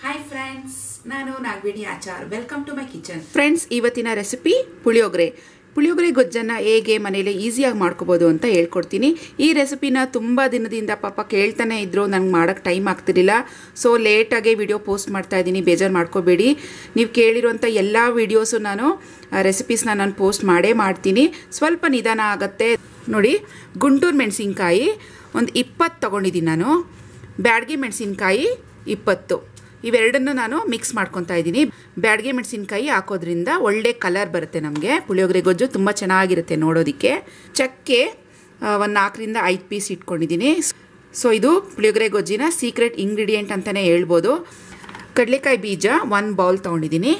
hi friends ನಾನು Nagaveni Achar welcome to my kitchen friends ಇವತ್ತಿನ recipe puliyogare puliyogare ಗೊಜ್ಜನ್ನು ಹೇಗೆ ಮನೇಲಿ ಈಸಿಯಾಗಿ ಮಾಡ್ಕೋಬೋದು ಅಂತ ಹೇಳ್ಕೊಡ್ತೀನಿ ಈ ರೆಸಿಪಿನ ತುಂಬ ದಿನದಿಂದ ಪಾಪ ಕೇಳ್ತಾನೆ ಇದ್ರು ನಂಗೆ ಮಾಡೋಕ್ಕೆ ಟೈಮ್ ಆಗ್ತಿರಲಿಲ್ಲ ಸೊ ಲೇಟಾಗೆ ವಿಡಿಯೋ ಪೋಸ್ಟ್ ಮಾಡ್ತಾ ಇದ್ದೀನಿ ಬೇಜಾರು ಮಾಡ್ಕೋಬೇಡಿ ನೀವು ಕೇಳಿರುವಂಥ ಎಲ್ಲ ವೀಡಿಯೋಸು ನಾನು ರೆಸಿಪೀಸ್ನ ನಾನು ಪೋಸ್ಟ್ ಮಾಡೇ ಮಾಡ್ತೀನಿ ಸ್ವಲ್ಪ ನಿಧಾನ ಆಗುತ್ತೆ ನೋಡಿ ಗುಂಟೂರು ಮೆಣಸಿನ್ಕಾಯಿ ಒಂದು ಇಪ್ಪತ್ತು ತೊಗೊಂಡಿದ್ದೀನಿ ನಾನು ಬ್ಯಾಡಗಿ ಮೆಣಸಿನ್ಕಾಯಿ ಇಪ್ಪತ್ತು ಇವೆರಡನ್ನು ನಾನು ಮಿಕ್ಸ್ ಮಾಡ್ಕೊತಾ ಇದ್ದೀನಿ ಬ್ಯಾಡಗೆ ಮೆಣಸಿನ್ಕಾಯಿ ಹಾಕೋದ್ರಿಂದ ಒಳ್ಳೆ ಕಲರ್ ಬರುತ್ತೆ ನಮಗೆ ಪುಳಿಯೋಗರೆ ಗೊಜ್ಜು ತುಂಬ ಚೆನ್ನಾಗಿರುತ್ತೆ ನೋಡೋದಕ್ಕೆ ಚಕ್ಕೆ ಒಂದು ನಾಲ್ಕರಿಂದ ಐದು ಪೀಸ್ ಇಟ್ಕೊಂಡಿದ್ದೀನಿ ಸೊ ಇದು ಪುಳಿಯೋಗರೆ ಗೊಜ್ಜಿನ ಸೀಕ್ರೆಟ್ ಇಂಗ್ರೀಡಿಯೆಂಟ್ ಅಂತಲೇ ಹೇಳ್ಬೋದು ಕಡಲೆಕಾಯಿ ಬೀಜ ಒಂದು ಬೌಲ್ ತೊಗೊಂಡಿದ್ದೀನಿ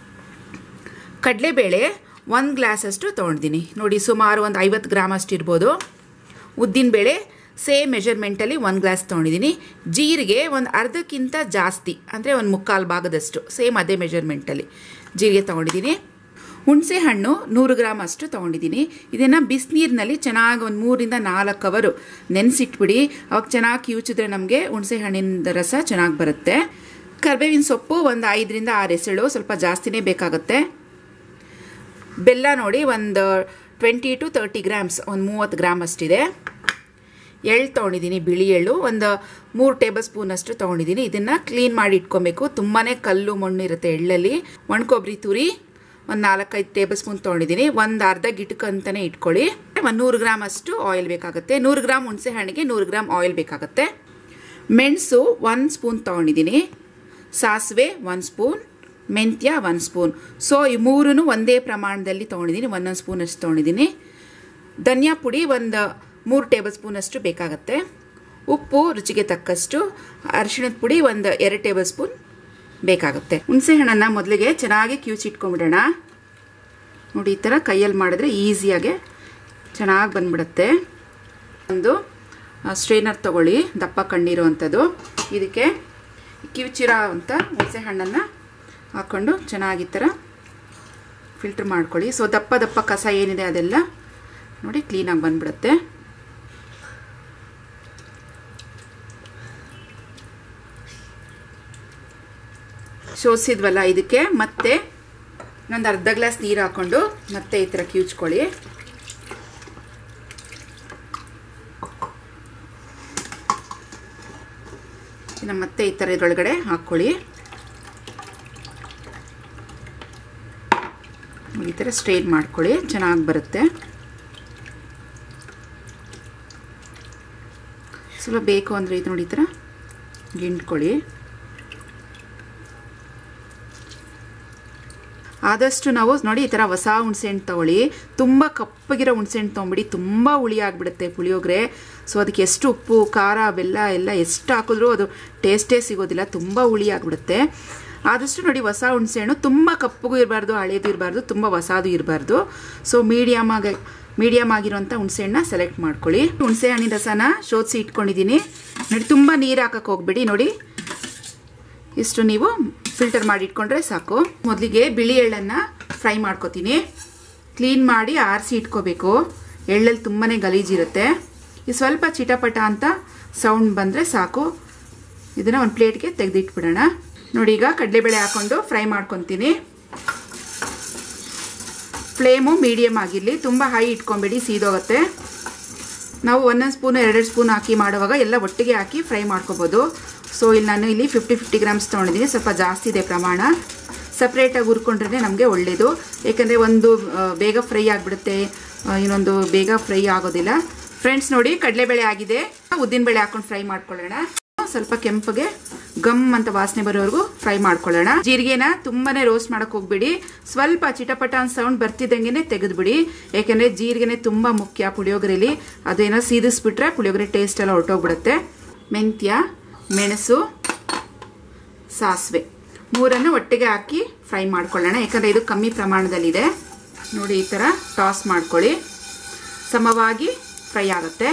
ಕಡಲೆಬೇಳೆ ಒಂದು ಗ್ಲಾಸಷ್ಟು ತೊಗೊಂಡಿದ್ದೀನಿ ನೋಡಿ ಸುಮಾರು ಒಂದು ಐವತ್ತು ಗ್ರಾಮ್ ಅಷ್ಟು ಇರ್ಬೋದು ಉದ್ದಿನಬೇಳೆ ಸೇಮ್ ಮೆಷರ್ಮೆಂಟಲ್ಲಿ ಒಂದು ಗ್ಲಾಸ್ ತೊಗೊಂಡಿದ್ದೀನಿ ಜೀರಿಗೆ ಒಂದು ಅರ್ಧಕ್ಕಿಂತ ಜಾಸ್ತಿ ಅಂದರೆ ಒಂದು ಮುಕ್ಕಾಲು ಭಾಗದಷ್ಟು ಸೇಮ್ ಅದೇ ಮೆಷರ್ಮೆಂಟಲ್ಲಿ ಜೀರಿಗೆ ತೊಗೊಂಡಿದ್ದೀನಿ ಹುಣಸೆ ಹಣ್ಣು ನೂರು ಗ್ರಾಮ್ ಅಷ್ಟು ತೊಗೊಂಡಿದ್ದೀನಿ ಇದನ್ನು ಬಿಸಿನೀರಿನಲ್ಲಿ ಚೆನ್ನಾಗಿ ಒಂದು ಮೂರಿಂದ ನಾಲ್ಕು ಅವರು ನೆನೆಸಿಟ್ಬಿಡಿ ಅವಾಗ ಚೆನ್ನಾಗಿ ಕಿವುಚಿದ್ರೆ ನಮಗೆ ಹುಣಸೆ ಹಣ್ಣಿನ ರಸ ಚೆನ್ನಾಗಿ ಬರುತ್ತೆ ಕರ್ಬೇವಿನ ಸೊಪ್ಪು ಒಂದು ಐದರಿಂದ ಆರು ಎಸಳು ಸ್ವಲ್ಪ ಜಾಸ್ತಿನೇ ಬೇಕಾಗುತ್ತೆ ಬೆಲ್ಲ ನೋಡಿ ಒಂದು ಟ್ವೆಂಟಿ ಟು ತರ್ಟಿ ಗ್ರಾಮ್ಸ್ ಒಂದು ಮೂವತ್ತು ಗ್ರಾಮ್ ಅಷ್ಟಿದೆ ಎಳ್ಳು ತೊಗೊಂಡಿದ್ದೀನಿ ಬಿಳಿ ಎಳ್ಳು ಒಂದು ಮೂರು ಟೇಬಲ್ ಸ್ಪೂನಷ್ಟು ತೊಗೊಂಡಿದ್ದೀನಿ ಇದನ್ನು ಕ್ಲೀನ್ ಮಾಡಿ ಇಟ್ಕೊಬೇಕು ತುಂಬಾ ಕಲ್ಲು ಮಣ್ಣು ಇರುತ್ತೆ ಎಳ್ಳಲ್ಲಿ ಒಣಕೊಬ್ಬರಿ ತುರಿ ಒಂದು ನಾಲ್ಕೈದು ಟೇಬಲ್ ಸ್ಪೂನ್ ತೊಗೊಂಡಿದ್ದೀನಿ ಒಂದು ಅರ್ಧ ಗಿಟಕ್ ಅಂತಲೇ ಇಟ್ಕೊಳ್ಳಿ ಒಂದು ನೂರು ಗ್ರಾಮ್ ಅಷ್ಟು ಆಯಿಲ್ ಬೇಕಾಗುತ್ತೆ ನೂರು ಗ್ರಾಮ್ ಹುಣಸೆ ಹಣ್ಣಿಗೆ ನೂರು ಗ್ರಾಮ್ ಆಯಿಲ್ ಬೇಕಾಗುತ್ತೆ ಮೆಣಸು ಒಂದು ಸ್ಪೂನ್ ತೊಗೊಂಡಿದ್ದೀನಿ ಸಾಸಿವೆ ಒಂದು ಸ್ಪೂನ್ ಮೆಂತ್ಯ ಒಂದು ಸ್ಪೂನ್ ಸೊ ಈ ಮೂರೂ ಒಂದೇ ಪ್ರಮಾಣದಲ್ಲಿ ತೊಗೊಂಡಿದ್ದೀನಿ ಒಂದೊಂದು ಸ್ಪೂನಷ್ಟು ತೊಗೊಂಡಿದ್ದೀನಿ ಧನಿಯಾ ಪುಡಿ ಒಂದು ಮೂರು ಟೇಬಲ್ ಸ್ಪೂನಷ್ಟು ಬೇಕಾಗುತ್ತೆ ಉಪ್ಪು ರುಚಿಗೆ ತಕ್ಕಷ್ಟು ಅರಿಶಿಣದ ಪುಡಿ ಒಂದು ಎರಡು ಟೇಬಲ್ ಸ್ಪೂನ್ ಬೇಕಾಗುತ್ತೆ ಹುಣಸೆ ಹಣ್ಣನ್ನು ಮೊದಲಿಗೆ ಚೆನ್ನಾಗಿ ಕಿವುಚಿಟ್ಕೊಂಬಿಡೋಣ ನೋಡಿ ಈ ಥರ ಕೈಯಲ್ಲಿ ಮಾಡಿದ್ರೆ ಈಸಿಯಾಗೆ ಚೆನ್ನಾಗಿ ಬಂದ್ಬಿಡುತ್ತೆ ಒಂದು ಸ್ಟ್ರೈನರ್ ತೊಗೊಳ್ಳಿ ದಪ್ಪ ಕಣ್ಣಿರೋ ಅಂಥದ್ದು ಇದಕ್ಕೆ ಕಿವುಚಿರೋ ಅಂಥ ಹುಣಸೆ ಹಣ್ಣನ್ನು ಹಾಕ್ಕೊಂಡು ಚೆನ್ನಾಗಿ ಈ ಥರ ಫಿಲ್ಟ್ರ್ ಮಾಡ್ಕೊಳ್ಳಿ ಸೊ ದಪ್ಪ ದಪ್ಪ ಕಸ ಏನಿದೆ ಅದೆಲ್ಲ ನೋಡಿ ಕ್ಲೀನಾಗಿ ಬಂದ್ಬಿಡುತ್ತೆ ಶೋಧಿಸಿದ್ವಲ್ಲ ಇದಕ್ಕೆ ಮತ್ತೆ ಒಂದು ಅರ್ಧ ಗ್ಲಾಸ್ ನೀರು ಹಾಕ್ಕೊಂಡು ಮತ್ತೆ ಈ ಥರ ಕಿವುಚ್ಕೊಳ್ಳಿ ಇನ್ನು ಮತ್ತೆ ಈ ಥರ ಇದರೊಳಗಡೆ ಹಾಕ್ಕೊಳ್ಳಿ ಈ ಥರ ಸ್ಟ್ರೈನ್ ಮಾಡ್ಕೊಳ್ಳಿ ಚೆನ್ನಾಗಿ ಬರುತ್ತೆ ಸ್ವಲ್ಪ ಬೇಕು ಅಂದರೆ ಇದು ನೋಡಿ ಈ ಥರ ಗಿಂಡ್ಕೊಳ್ಳಿ ಆದಷ್ಟು ನಾವು ನೋಡಿ ಈ ಥರ ಹೊಸ ಹುಣಸೆಹಣ್ಣು ತೊಗೊಳ್ಳಿ ತುಂಬ ಕಪ್ಪಗಿರೋ ಹುಣಸೆಹಣ್ಣು ತೊಗೊಂಬಿಡಿ ತುಂಬ ಹುಳಿ ಆಗಿಬಿಡುತ್ತೆ ಪುಳಿಯೋಗರೆ ಸೊ ಅದಕ್ಕೆ ಎಷ್ಟು ಉಪ್ಪು ಖಾರ ಬೆಲ್ಲ ಎಲ್ಲ ಎಷ್ಟು ಹಾಕಿದ್ರೂ ಅದು ಟೇಸ್ಟೇ ಸಿಗೋದಿಲ್ಲ ತುಂಬ ಹುಳಿ ಆಗಿಬಿಡುತ್ತೆ ಆದಷ್ಟು ನೋಡಿ ಹೊಸ ಹುಣಸೆಹಣ್ಣು ತುಂಬ ಕಪ್ಪಗೂ ಇರಬಾರ್ದು ಹಳೇದು ಇರಬಾರ್ದು ತುಂಬ ಹೊಸದು ಇರಬಾರ್ದು ಸೊ ಮೀಡಿಯಮ್ ಆಗಿ ಮೀಡಿಯಮ್ ಆಗಿರೋಂಥ ಹುಣಸೆಹಣ್ಣ ಸೆಲೆಕ್ಟ್ ಮಾಡ್ಕೊಳ್ಳಿ ಹುಣಸೆ ಹಣ್ಣಿನ ರಸನ ಶೋಧಿಸಿ ಇಟ್ಕೊಂಡಿದ್ದೀನಿ ನೋಡಿ ತುಂಬ ನೀರು ಹಾಕಕ್ಕೆ ಹೋಗ್ಬೇಡಿ ನೋಡಿ ಇಷ್ಟು ನೀವು ಫಿಲ್ಟರ್ ಮಾಡಿ ಇಟ್ಕೊಂಡ್ರೆ ಸಾಕು ಮೊದಲಿಗೆ ಬಿಳಿ ಎಳ್ಳನ್ನು ಫ್ರೈ ಮಾಡ್ಕೋತೀನಿ ಕ್ಲೀನ್ ಮಾಡಿ ಆರಿಸಿ ಇಟ್ಕೋಬೇಕು ಎಳ್ಳಲ್ಲಿ ತುಂಬಾ ಗಲೀಜಿರುತ್ತೆ ಈ ಸ್ವಲ್ಪ ಚಿಟಪಟ ಅಂತ ಸೌಂಡ್ ಬಂದರೆ ಸಾಕು ಇದನ್ನು ಒಂದು ಪ್ಲೇಟ್ಗೆ ತೆಗೆದಿಟ್ಬಿಡೋಣ ನೋಡಿ ಈಗ ಕಡಲೆಬೇಳೆ ಹಾಕ್ಕೊಂಡು ಫ್ರೈ ಮಾಡ್ಕೊತೀನಿ ಫ್ಲೇಮು ಮೀಡಿಯಮ್ ಆಗಿರಲಿ ತುಂಬ ಹೈ ಇಟ್ಕೊಂಬೇಡಿ ಸೀದೋಗುತ್ತೆ ನಾವು ಒಂದೊಂದು ಸ್ಪೂನು ಎರಡೆರಡು ಸ್ಪೂನ್ ಹಾಕಿ ಮಾಡುವಾಗ ಎಲ್ಲ ಒಟ್ಟಿಗೆ ಹಾಕಿ ಫ್ರೈ ಮಾಡ್ಕೋಬೋದು ಸೊ ಇಲ್ಲಿ ನಾನು ಇಲ್ಲಿ ಫಿಫ್ಟಿ ಫಿಫ್ಟಿ ಗ್ರಾಮ್ಸ್ ತೊಗೊಂಡಿದ್ದೀನಿ ಸ್ವಲ್ಪ ಜಾಸ್ತಿ ಇದೆ ಪ್ರಮಾಣ ಸಪ್ರೇಟಾಗಿ ಹುರ್ಕೊಂಡ್ರೆ ನಮಗೆ ಒಳ್ಳೆಯದು ಏಕೆಂದರೆ ಒಂದು ಬೇಗ ಫ್ರೈ ಆಗಿಬಿಡುತ್ತೆ ಇನ್ನೊಂದು ಬೇಗ ಫ್ರೈ ಆಗೋದಿಲ್ಲ ಫ್ರೆಂಡ್ಸ್ ನೋಡಿ ಕಡಲೆಬೇಳೆ ಆಗಿದೆ ಉದ್ದಿನಬೇಳೆ ಹಾಕೊಂಡು ಫ್ರೈ ಮಾಡ್ಕೊಳ್ಳೋಣ ಸ್ವಲ್ಪ ಕೆಂಪಗೆ ಗಮ್ ಅಂತ ವಾಸನೆ ಬರೋವರೆಗೂ ಫ್ರೈ ಮಾಡ್ಕೊಳ್ಳೋಣ ಜೀರಿಗೆನ ತುಂಬಾನೇ ರೋಸ್ಟ್ ಮಾಡಕ್ ಹೋಗ್ಬಿಡಿ ಸ್ವಲ್ಪ ಚಿಟಪಟ ಅಂತ ಸೌಂಡ್ ಬರ್ತಿದ್ದಂಗೆ ತೆಗೆದ್ಬಿಡಿ ಯಾಕೆಂದ್ರೆ ಜೀರಿಗೆನೆ ತುಂಬಾ ಮುಖ್ಯ ಪುಳಿಯೋಗರೆಲಿ ಅದೇನೋ ಸೀದಿಸ್ಬಿಟ್ರೆ ಪುಳಿಯೋಗರೆ ಟೇಸ್ಟ್ ಎಲ್ಲ ಹೊರಟೋಗ್ಬಿಡುತ್ತೆ ಮೆಂತ್ಯ ಮೆಣಸು ಸಾಸಿವೆ ಮೂರನ್ನು ಒಟ್ಟಿಗೆ ಹಾಕಿ ಫ್ರೈ ಮಾಡ್ಕೊಳ್ಳೋಣ ಯಾಕಂದರೆ ಇದು ಕಮ್ಮಿ ಪ್ರಮಾಣದಲ್ಲಿದೆ ನೋಡಿ ಈ ಥರ ಟಾಸ್ ಮಾಡ್ಕೊಳ್ಳಿ ಸಮವಾಗಿ ಫ್ರೈ ಆಗುತ್ತೆ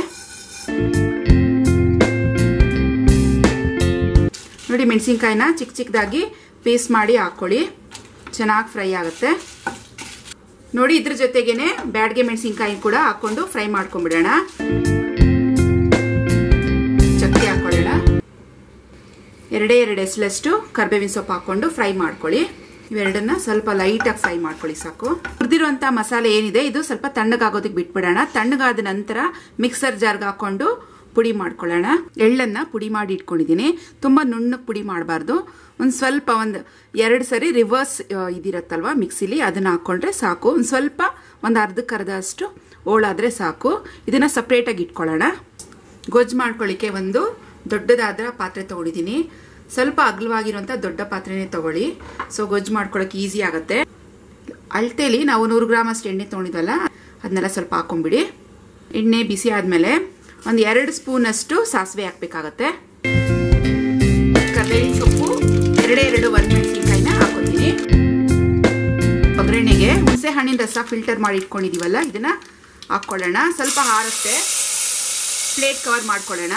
ನೋಡಿ ಮೆಣಸಿನ್ಕಾಯಿನ ಚಿಕ್ಕ ಚಿಕ್ಕದಾಗಿ ಪೀಸ್ ಮಾಡಿ ಹಾಕ್ಕೊಳ್ಳಿ ಚೆನ್ನಾಗಿ ಫ್ರೈ ಆಗುತ್ತೆ ನೋಡಿ ಇದ್ರ ಜೊತೆಗೇನೆ ಬ್ಯಾಡ್ಗೆ ಮೆಣಸಿನ್ಕಾಯಿ ಕೂಡ ಹಾಕೊಂಡು ಫ್ರೈ ಮಾಡ್ಕೊಂಡ್ಬಿಡೋಣ ಚಕ್ಕೆ ಹಾಕೊಳ್ಳೋಣ ಎರಡೇ ಎರಡು ಎಸ್ಲಷ್ಟು ಕರ್ಬೇವಿನ ಸೊಪ್ಪು ಹಾಕ್ಕೊಂಡು ಫ್ರೈ ಮಾಡ್ಕೊಳ್ಳಿ ಇವೆರಡನ್ನ ಸ್ವಲ್ಪ ಲೈಟಾಗಿ ಫ್ರೈ ಮಾಡ್ಕೊಳ್ಳಿ ಸಾಕು ಹುರಿದಿರುವಂಥ ಮಸಾಲೆ ಏನಿದೆ ಇದು ಸ್ವಲ್ಪ ತಣ್ಣಗಾಗೋದಕ್ಕೆ ಬಿಟ್ಬಿಡೋಣ ತಣ್ಣಗಾದ ನಂತರ ಮಿಕ್ಸರ್ ಜಾರ್ಗೆ ಹಾಕೊಂಡು ಪುಡಿ ಮಾಡ್ಕೊಳ್ಳೋಣ ಎಳ್ಳನ್ನ ಪುಡಿ ಮಾಡಿ ಇಟ್ಕೊಂಡಿದ್ದೀನಿ ತುಂಬ ನುಣ್ಣಗೆ ಪುಡಿ ಮಾಡಬಾರ್ದು ಒಂದು ಸ್ವಲ್ಪ ಒಂದು ಎರಡು ಸರಿ ರಿವರ್ಸ್ ಇದಿರತ್ತಲ್ವ ಮಿಕ್ಸಿಲಿ ಅದನ್ನ ಹಾಕ್ಕೊಂಡ್ರೆ ಸಾಕು ಒಂದು ಸ್ವಲ್ಪ ಒಂದು ಅರ್ಧಕ್ಕೆ ಅರ್ಧ ಅಷ್ಟು ಓಳಾದರೆ ಸಾಕು ಇದನ್ನು ಸಪ್ರೇಟಾಗಿ ಇಟ್ಕೊಳ್ಳೋಣ ಗೊಜ್ಜು ಮಾಡ್ಕೊಳ್ಳಿಕ್ಕೆ ಒಂದು ದೊಡ್ಡದಾದ ಪಾತ್ರೆ ತೊಗೊಂಡಿದ್ದೀನಿ ಸ್ವಲ್ಪ ಅಗಲವಾಗಿರುವಂಥ ದೊಡ್ಡ ಪಾತ್ರೆನೇ ತಗೊಳ್ಳಿ ಸೊ ಗೊಜ್ಜು ಮಾಡ್ಕೊಳ್ಳೋಕೆ ಈಸಿ ಆಗುತ್ತೆ ಅಳತೆಲಿ ನಾವು ನೂರು ಗ್ರಾಮ್ ಅಷ್ಟು ಎಣ್ಣೆ ತೊಗೊಂಡಿದ್ವಲ್ಲ ಅದನ್ನೆಲ್ಲ ಸ್ವಲ್ಪ ಹಾಕೊಂಬಿಡಿ ಎಣ್ಣೆ ಬಿಸಿ ಆದಮೇಲೆ ಒಂದು ಎರಡು ಸ್ಪೂನಷ್ಟು ಸಾಸಿವೆ ಹಾಕಬೇಕಾಗತ್ತೆ ಕರ್ಬೇವಿನ ಸೊಪ್ಪು ಎರಡೇ ಎರಡು ಒಣಮೆಣಸಿನ್ಕಾಯಿನ ಹಾಕೋತೀನಿ ಒಗ್ಗರಣೆಗೆ ಹುಣಸೆ ಹಣ್ಣಿನ ರಸ ಫಿಲ್ಟರ್ ಮಾಡಿ ಇಟ್ಕೊಂಡಿದೀವಲ್ಲ ಇದನ್ನ ಹಾಕ್ಕೊಳ್ಳೋಣ ಸ್ವಲ್ಪ ಹಾರುತ್ತೆ ಪ್ಲೇಟ್ ಕವರ್ ಮಾಡ್ಕೊಳ್ಳೋಣ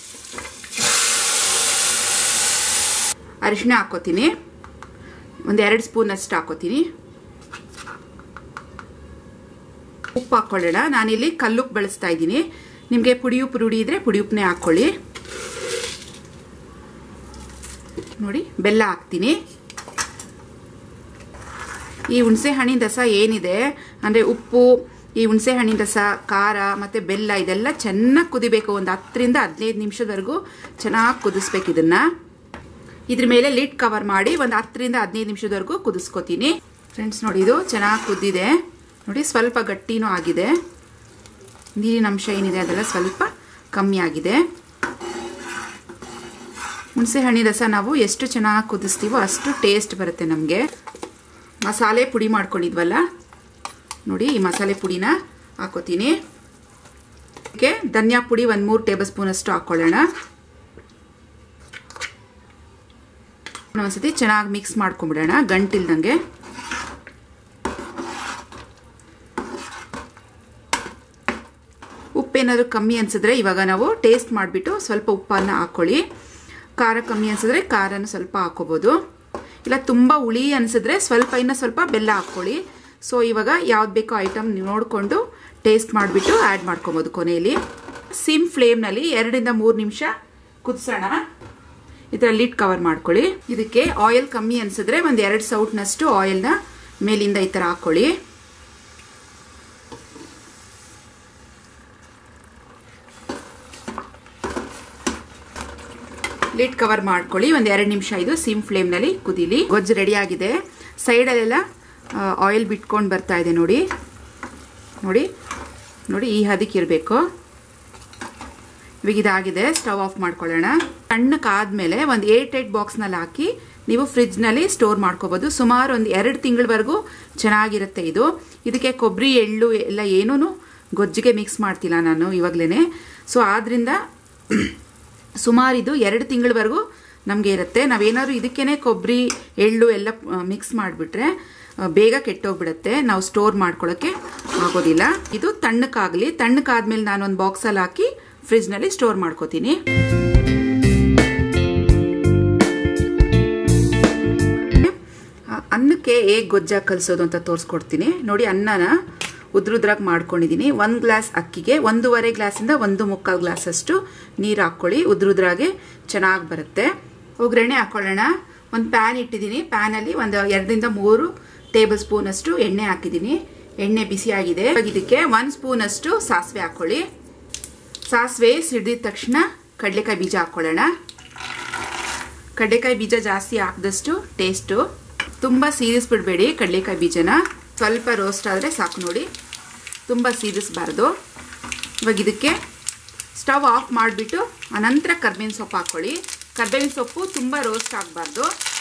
ಅರಿಶಿನ ಹಾಕೋತೀನಿ ಒಂದು ಎರಡು ಸ್ಪೂನ್ ಅಷ್ಟು ಹಾಕೋತೀನಿ ಉಪ್ಪು ಹಾಕ್ಕೊಳ್ಳೋಣ ನಾನಿಲ್ಲಿ ಕಲ್ಲುಪ್ಪು ಬಳಸ್ತಾ ಇದ್ದೀನಿ ನಿಮಗೆ ಪುಡಿ ಉಪ್ಪು ರೂಢಿ ಇದ್ರೆ ಪುಡಿ ಉಪ್ಪನ್ನೇ ಹಾಕ್ಕೊಳ್ಳಿ ನೋಡಿ ಬೆಲ್ಲ ಹಾಕ್ತೀನಿ ಈ ಹುಣಸೆ ಹಣ್ಣಿನ ರಸ ಏನಿದೆ ಅಂದರೆ ಉಪ್ಪು ಈ ಹುಣಸೆ ಹಣ್ಣಿನ ರಸ ಖಾರ ಮತ್ತು ಬೆಲ್ಲ ಇದೆಲ್ಲ ಚೆನ್ನಾಗಿ ಕುದಿಬೇಕು ಒಂದು ಹತ್ತರಿಂದ ಹದಿನೈದು ನಿಮಿಷದವರೆಗೂ ಚೆನ್ನಾಗಿ ಕುದಿಸ್ಬೇಕು ಇದನ್ನು ಇದ್ರ ಮೇಲೆ ಲಿಡ್ ಕವರ್ ಮಾಡಿ ಒಂದು ಹತ್ತರಿಂದ ಹದಿನೈದು ನಿಮಿಷದವರೆಗೂ ಕುದಿಸ್ಕೊತೀನಿ ಫ್ರೆಂಡ್ಸ್ ನೋಡಿ ಇದು ಚೆನ್ನಾಗಿ ಕುದ್ದಿದೆ ನೋಡಿ ಸ್ವಲ್ಪ ಗಟ್ಟಿನೂ ಆಗಿದೆ ನೀರಿನ ಅಂಶ ಏನಿದೆ ಅದೆಲ್ಲ ಸ್ವಲ್ಪ ಕಮ್ಮಿ ಆಗಿದೆ ಹುಣಸೆ ಹಣ್ಣಿನ ರಸ ನಾವು ಎಷ್ಟು ಚೆನ್ನಾಗಿ ಕುದಿಸ್ತೀವೋ ಅಷ್ಟು ಟೇಸ್ಟ್ ಬರುತ್ತೆ ನಮಗೆ ಮಸಾಲೆ ಪುಡಿ ಮಾಡ್ಕೊಂಡಿದ್ವಲ್ಲ ನೋಡಿ ಈ ಮಸಾಲೆ ಪುಡಿನ ಹಾಕೋತೀನಿ ಓಕೆ ಧನಿಯಾ ಪುಡಿ ಒಂದು ಮೂರು ಟೇಬಲ್ ಸ್ಪೂನ್ ಅಷ್ಟು ಹಾಕ್ಕೊಳ್ಳೋಣ ಒಂದ್ಸತಿ ಚೆನ್ನಾಗಿ ಮಿಕ್ಸ್ ಮಾಡ್ಕೊಂಬಿಡೋಣ ಗಂಟಿಲ್ದಂಗೆ ಉಪ್ಪೇನಾದರೂ ಕಮ್ಮಿ ಅನಿಸಿದ್ರೆ ಇವಾಗ ನಾವು ಟೇಸ್ಟ್ ಮಾಡಿಬಿಟ್ಟು ಸ್ವಲ್ಪ ಉಪ್ಪನ್ನು ಹಾಕ್ಕೊಳ್ಳಿ ಖಾರ ಕಮ್ಮಿ ಅನಿಸಿದ್ರೆ ಖಾರನ ಸ್ವಲ್ಪ ಹಾಕೋಬೋದು ಇಲ್ಲ ತುಂಬ ಹುಳಿ ಅನಿಸಿದ್ರೆ ಸ್ವಲ್ಪ ಇನ್ನು ಸ್ವಲ್ಪ ಬೆಲ್ಲ ಹಾಕ್ಕೊಳ್ಳಿ ಸೊ ಇವಾಗ ಯಾವ್ದು ಬೇಕೋ ಐಟಮ್ ನೋಡಿಕೊಂಡು ಟೇಸ್ಟ್ ಮಾಡಿಬಿಟ್ಟು ಆ್ಯಡ್ ಮಾಡ್ಕೊಬೋದು ಕೊನೆಯಲ್ಲಿ ಸಿಮ್ ಫ್ಲೇಮ್ನಲ್ಲಿ ಎರಡರಿಂದ ಮೂರು ನಿಮಿಷ ಕುದಿಸೋಣ ಇದರ ಲಿಡ್ ಕವರ್ ಮಾಡ್ಕೊಳ್ಳಿ ಇದಕ್ಕೆ ಆಯಿಲ್ ಕಮ್ಮಿ ಅನಿಸಿದ್ರೆ ಒಂದು ಎರಡು ಸೌಟ್ನಷ್ಟು ಆಯಿಲ್ನ ಮೇಲಿಂದ ಈ ಥರ ಹಾಕ್ಕೊಳ್ಳಿ ಲಿಡ್ ಕವರ್ ಮಾಡ್ಕೊಳ್ಳಿ ಒಂದು ಎರಡು ನಿಮಿಷ ಇದು ಸಿಮ್ ಫ್ಲೇಮ್ನಲ್ಲಿ ಕುದೀಲಿ ಗೊಜ್ಜು ರೆಡಿ ಆಗಿದೆ ಸೈಡಲ್ಲೆಲ್ಲ ಆಯಿಲ್ ಬಿಟ್ಕೊಂಡು ಬರ್ತಾ ಇದೆ ನೋಡಿ ನೋಡಿ ನೋಡಿ ಈ ಹದಕ್ಕೆ ಇರಬೇಕು ಇವಾಗ ಇದಾಗಿದೆ ಸ್ಟವ್ ಆಫ್ ಮಾಡ್ಕೊಳ್ಳೋಣ ತಣ್ಣಕ್ಕಾದ್ಮೇಲೆ ಒಂದು ಏಟ್ ಏಟ್ ಬಾಕ್ಸ್ನಲ್ಲಿ ಹಾಕಿ ನೀವು ಫ್ರಿಜ್ನಲ್ಲಿ ಸ್ಟೋರ್ ಮಾಡ್ಕೋಬೋದು ಸುಮಾರು ಒಂದು ಎರಡು ತಿಂಗಳವರೆಗೂ ಚೆನ್ನಾಗಿರುತ್ತೆ ಇದು ಇದಕ್ಕೆ ಕೊಬ್ಬರಿ ಎಳ್ಳು ಎಲ್ಲ ಏನೂ ಗೊಜ್ಜಿಗೆ ಮಿಕ್ಸ್ ಮಾಡ್ತಿಲ್ಲ ನಾನು ಇವಾಗಲೇ ಸೊ ಆದ್ದರಿಂದ ಸುಮಾರು ಇದು ಎರಡು ತಿಂಗಳವರೆಗೂ ನಮಗೆ ಇರುತ್ತೆ ನಾವೇನಾದ್ರು ಇದಕ್ಕೇನೆ ಕೊಬ್ಬರಿ ಎಳ್ಳು ಎಲ್ಲ ಮಿಕ್ಸ್ ಮಾಡಿಬಿಟ್ರೆ ಬೇಗ ಕೆಟ್ಟೋಗ್ಬಿಡುತ್ತೆ ನಾವು ಸ್ಟೋರ್ ಮಾಡ್ಕೊಳ್ಳೋಕ್ಕೆ ಆಗೋದಿಲ್ಲ ಇದು ತಣ್ಣಕ್ಕಾಗಲಿ ತಣ್ಣಕ್ಕಾದ್ಮೇಲೆ ನಾನು ಒಂದು ಬಾಕ್ಸಲ್ಲಿ ಹಾಕಿ ಫ್ರಿಜ್ನಲ್ಲಿ ಸ್ಟೋರ್ ಮಾಡ್ಕೋತೀನಿ ಅನ್ನಕ್ಕೆ ಹೇಗೆ ಗೊಜ್ಜಾಗಿ ಕಲಿಸೋದು ಅಂತ ತೋರಿಸ್ಕೊಡ್ತೀನಿ ನೋಡಿ ಅನ್ನನ ಉದ್ರುದ್ರಾಗಿ ಮಾಡ್ಕೊಂಡಿದ್ದೀನಿ ಒಂದು ಗ್ಲಾಸ್ ಅಕ್ಕಿಗೆ ಒಂದೂವರೆ ಗ್ಲಾಸಿಂದ ಒಂದು ಮುಕ್ಕಾಲು ಗ್ಲಾಸಷ್ಟು ನೀರು ಹಾಕ್ಕೊಳ್ಳಿ ಉದ್ರುದ್ರಾಗೆ ಚೆನ್ನಾಗಿ ಬರುತ್ತೆ ಒಗ್ಗರಣೆ ಹಾಕ್ಕೊಳ್ಳೋಣ ಒಂದು ಪ್ಯಾನ್ ಇಟ್ಟಿದ್ದೀನಿ ಪ್ಯಾನಲ್ಲಿ ಒಂದು ಎರಡರಿಂದ ಮೂರು ಟೇಬಲ್ ಸ್ಪೂನಷ್ಟು ಎಣ್ಣೆ ಹಾಕಿದ್ದೀನಿ ಎಣ್ಣೆ ಬಿಸಿಯಾಗಿದೆ ಇದಕ್ಕೆ ಒಂದು ಸ್ಪೂನಷ್ಟು ಸಾಸಿವೆ ಹಾಕ್ಕೊಳ್ಳಿ ಸಾಸಿವೆ ಸಿಡಿದ ತಕ್ಷಣ ಕಡಲೆಕಾಯಿ ಬೀಜ ಹಾಕ್ಕೊಳ್ಳೋಣ ಕಡಲೆಕಾಯಿ ಬೀಜ ಜಾಸ್ತಿ ಹಾಕಿದಷ್ಟು ಟೇಸ್ಟು ತುಂಬ ಸೀರಿಸ್ಬಿಡ್ಬೇಡಿ ಕಡಲೆಕಾಯಿ ಬೀಜನ ಸ್ವಲ್ಪ ರೋಸ್ಟ್ ಆದರೆ ಸಾಕು ನೋಡಿ ತುಂಬ ಸೀರಿಸಬಾರ್ದು ಇವಾಗ ಇದಕ್ಕೆ ಸ್ಟವ್ ಆಫ್ ಮಾಡಿಬಿಟ್ಟು ಅನಂತರ ಕರ್ಬೇವಿನ ಸೊಪ್ಪು ಹಾಕ್ಕೊಳ್ಳಿ ಕರ್ಬೇವಿನ ಸೊಪ್ಪು ತುಂಬ ರೋಸ್ಟ್ ಆಗಬಾರ್ದು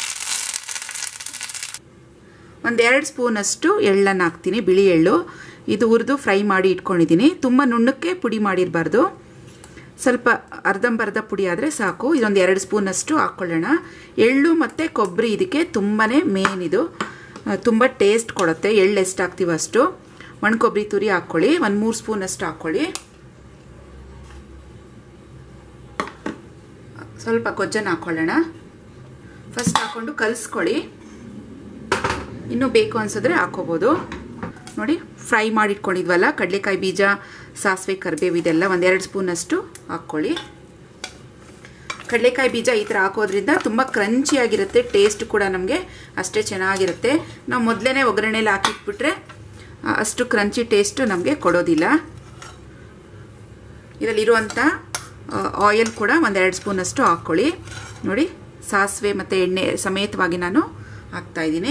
ಒಂದೆರಡು ಸ್ಪೂನಷ್ಟು ಎಳ್ಳನ್ನು ಹಾಕ್ತೀನಿ ಬಿಳಿ ಎಳ್ಳು ಇದು ಹುರಿದು ಫ್ರೈ ಮಾಡಿ ಇಟ್ಕೊಂಡಿದ್ದೀನಿ ತುಂಬ ನುಣ್ಣಕ್ಕೆ ಪುಡಿ ಮಾಡಿರಬಾರ್ದು ಸ್ವಲ್ಪ ಅರ್ಧಂಬರ್ಧ ಪುಡಿ ಆದರೆ ಸಾಕು ಇದೊಂದು ಎರಡು ಸ್ಪೂನಷ್ಟು ಹಾಕ್ಕೊಳ್ಳೋಣ ಎಳ್ಳು ಮತ್ತು ಕೊಬ್ಬರಿ ಇದಕ್ಕೆ ತುಂಬಾ ಮೇನ್ ಇದು ತುಂಬ ಟೇಸ್ಟ್ ಕೊಡುತ್ತೆ ಎಳ್ಳು ಎಷ್ಟು ಹಾಕ್ತೀವೋ ಅಷ್ಟು ಒಣ ಕೊಬ್ಬರಿ ತುರಿ ಹಾಕ್ಕೊಳ್ಳಿ ಒಂದು ಮೂರು ಸ್ಪೂನಷ್ಟು ಹಾಕ್ಕೊಳ್ಳಿ ಸ್ವಲ್ಪ ಗೊಜ್ಜನ್ನು ಹಾಕ್ಕೊಳ್ಳೋಣ ಫಸ್ಟ್ ಹಾಕ್ಕೊಂಡು ಕಲಿಸ್ಕೊಳ್ಳಿ ಇನ್ನೂ ಬೇಕು ಅನ್ಸಿದ್ರೆ ಹಾಕೋಬೋದು ನೋಡಿ ಫ್ರೈ ಮಾಡಿಟ್ಕೊಂಡಿದ್ವಲ್ಲ ಕಡಲೆಕಾಯಿ ಬೀಜ ಸಾಸಿವೆ ಕರಿಬೇವು ಇದೆಲ್ಲ ಒಂದೆರಡು ಸ್ಪೂನಷ್ಟು ಹಾಕ್ಕೊಳ್ಳಿ ಕಡಲೆಕಾಯಿ ಬೀಜ ಈ ಥರ ಹಾಕೋದ್ರಿಂದ ತುಂಬ ಕ್ರಂಚಿಯಾಗಿರುತ್ತೆ ಟೇಸ್ಟ್ ಕೂಡ ನಮಗೆ ಅಷ್ಟೇ ಚೆನ್ನಾಗಿರುತ್ತೆ ನಾವು ಮೊದಲೇ ಒಗ್ಗರಣೆಲಿ ಹಾಕಿಟ್ಬಿಟ್ರೆ ಆ, ಅಷ್ಟು ಕ್ರಂಚಿ ಟೇಸ್ಟು ನಮಗೆ ಕೊಡೋದಿಲ್ಲ ಇದರಲ್ಲಿರುವಂಥ ಆಯಿಲ್ ಕೂಡ ಒಂದೆರಡು ಸ್ಪೂನಷ್ಟು ಹಾಕ್ಕೊಳ್ಳಿ ನೋಡಿ ಸಾಸಿವೆ ಮತ್ತು ಎಣ್ಣೆ ಸಮೇತವಾಗಿ ನಾನು ಹಾಕ್ತಾಯಿದ್ದೀನಿ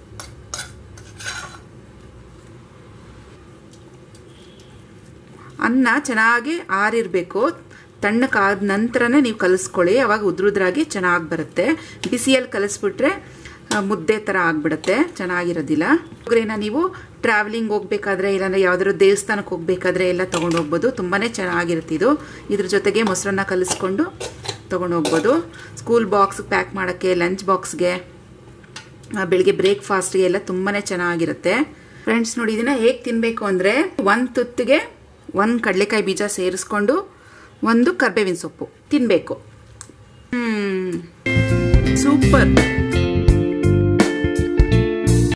ಅನ್ನ ಚೆನ್ನಾಗಿ ಆರಿರಬೇಕು ತಣ್ಣಕ್ಕಾದ ನಂತರನೇ ನೀವು ಕಲಿಸ್ಕೊಳ್ಳಿ ಅವಾಗ ಉದ್ರುದ್ರಾಗಿ ಚೆನ್ನಾಗಿ ಬರುತ್ತೆ ಬಿಸಿಯಲ್ಲಿ ಕಲಿಸ್ಬಿಟ್ರೆ ಆ, ಮುದ್ದೆ ಥರ ಆಗಿಬಿಡುತ್ತೆ ಚೆನ್ನಾಗಿರೋದಿಲ್ಲ ಒಗ್ಗರೆನ ನೀವು ಟ್ರಾವೆಲಿಂಗ್ ಹೋಗ್ಬೇಕಾದ್ರೆ ಇಲ್ಲಾಂದ್ರೆ ಯಾವ್ದಾದ್ರು ದೇವಸ್ಥಾನಕ್ಕೆ ಹೋಗ್ಬೇಕಾದ್ರೆ ಎಲ್ಲ ತೊಗೊಂಡು ಹೋಗ್ಬೋದು ತುಂಬಾ ಚೆನ್ನಾಗಿರುತ್ತೆ ಇದು ಇದ್ರ ಜೊತೆಗೆ ಮೊಸರನ್ನ ಕಲಿಸ್ಕೊಂಡು ತೊಗೊಂಡು ಹೋಗ್ಬೋದು ಸ್ಕೂಲ್ ಬಾಕ್ಸ್ ಪ್ಯಾಕ್ ಮಾಡೋಕ್ಕೆ ಲಂಚ್ ಬಾಕ್ಸ್ಗೆ ಆ, ಬೆಳಿಗ್ಗೆ ಬ್ರೇಕ್ಫಾಸ್ಟ್ಗೆ ಎಲ್ಲ ತುಂಬಾ ಚೆನ್ನಾಗಿರುತ್ತೆ ಫ್ರೆಂಡ್ಸ್ ನೋಡಿ ಇದನ್ನ ಹೇಗೆ ತಿನ್ನಬೇಕು ಅಂದರೆ ಒಂದು ತುತ್ತಿಗೆ ಒಂದು ಕಡಲೆಕಾಯಿ ಬೀಜ ಸೇರಿಸ್ಕೊಂಡು ಒಂದು ಕರ್ಬೇವಿನ ಸೊಪ್ಪು ತಿನ್ನಬೇಕು ಸೂಪರ್